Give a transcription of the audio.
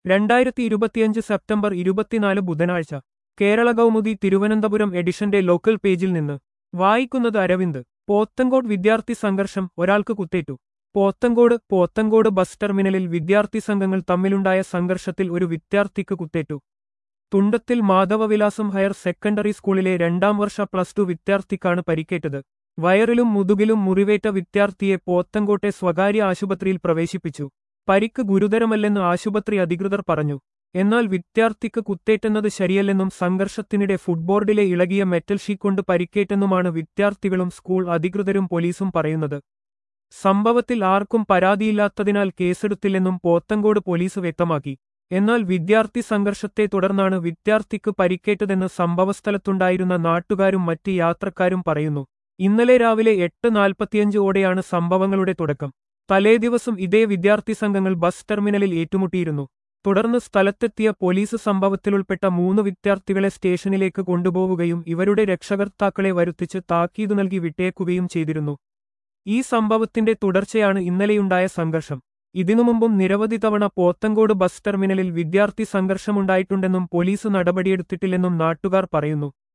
രണ്ടായിരത്തി ഇരുപത്തിയഞ്ച് സെപ്റ്റംബർ ഇരുപത്തിനാല് ബുധനാഴ്ച കേരള കൗമുദി തിരുവനന്തപുരം എഡിഷന്റെ ലോക്കൽ പേജിൽ നിന്ന് വായിക്കുന്നത് അരവിന്ദ് പോത്തങ്കോട് വിദ്യാർത്ഥി സംഘർഷം ഒരാൾക്ക് കുത്തേറ്റു പോത്തങ്കോട് പോത്തങ്കോട് ബസ് ടെർമിനലിൽ വിദ്യാർത്ഥി സംഘങ്ങൾ തമ്മിലുണ്ടായ സംഘർഷത്തിൽ ഒരു വിദ്യാർത്ഥിക്ക് കുത്തേറ്റു തുണ്ടത്തിൽ മാധവവിലാസം ഹയർ സെക്കൻഡറി സ്കൂളിലെ രണ്ടാം വർഷ പ്ലസ് ടു വിദ്യാർത്ഥിക്കാണ് പരിക്കേറ്റത് വയറിലും മുതുകിലും മുറിവേറ്റ വിദ്യാർത്ഥിയെ പോത്തങ്കോട്ടെ സ്വകാര്യ ആശുപത്രിയിൽ പ്രവേശിപ്പിച്ചു പരിക്ക് ഗുരുതരമല്ലെന്ന് ആശുപത്രി അധികൃതർ പറഞ്ഞു എന്നാൽ വിദ്യാർത്ഥിക്ക് കുത്തേറ്റെന്നത് ശരിയല്ലെന്നും സംഘർഷത്തിനിടെ ഫുട്ബോർഡിലെ ഇളകിയ മെറ്റൽ ഷീറ്റ് കൊണ്ട് പരിക്കേറ്റെന്നുമാണ് വിദ്യാർത്ഥികളും സ്കൂൾ അധികൃതരും പോലീസും പറയുന്നത് സംഭവത്തിൽ ആർക്കും പരാതിയില്ലാത്തതിനാൽ കേസെടുത്തില്ലെന്നും പോത്തങ്കോട് പോലീസ് വ്യക്തമാക്കി എന്നാൽ വിദ്യാർത്ഥി സംഘർഷത്തെ തുടർന്നാണ് വിദ്യാർത്ഥിക്ക് പരിക്കേറ്റതെന്ന് സംഭവസ്ഥലത്തുണ്ടായിരുന്ന നാട്ടുകാരും മറ്റ് യാത്രക്കാരും പറയുന്നു ഇന്നലെ രാവിലെ എട്ട് നാൽപ്പത്തിയഞ്ച് ഓടെയാണ് സംഭവങ്ങളുടെ തുടക്കം തലേദിവസം ഇതേ വിദ്യാർത്ഥി സംഘങ്ങൾ ബസ് ടെർമിനലിൽ ഏറ്റുമുട്ടിയിരുന്നു തുടർന്ന് സ്ഥലത്തെത്തിയ പോലീസ് സംഭവത്തിലുൾപ്പെട്ട മൂന്ന് വിദ്യാർത്ഥികളെ സ്റ്റേഷനിലേക്ക് കൊണ്ടുപോവുകയും ഇവരുടെ രക്ഷകർത്താക്കളെ വരുത്തിച്ച് താക്കീതു നൽകി വിട്ടേക്കുകയും ചെയ്തിരുന്നു ഈ സംഭവത്തിന്റെ തുടർച്ചയാണ് ഇന്നലെയുണ്ടായ സംഘർഷം ഇതിനു മുമ്പും നിരവധി തവണ പോത്തങ്കോട് ബസ് ടെർമിനലിൽ വിദ്യാർത്ഥി സംഘർഷമുണ്ടായിട്ടുണ്ടെന്നും പോലീസ് നടപടിയെടുത്തിട്ടില്ലെന്നും നാട്ടുകാർ പറയുന്നു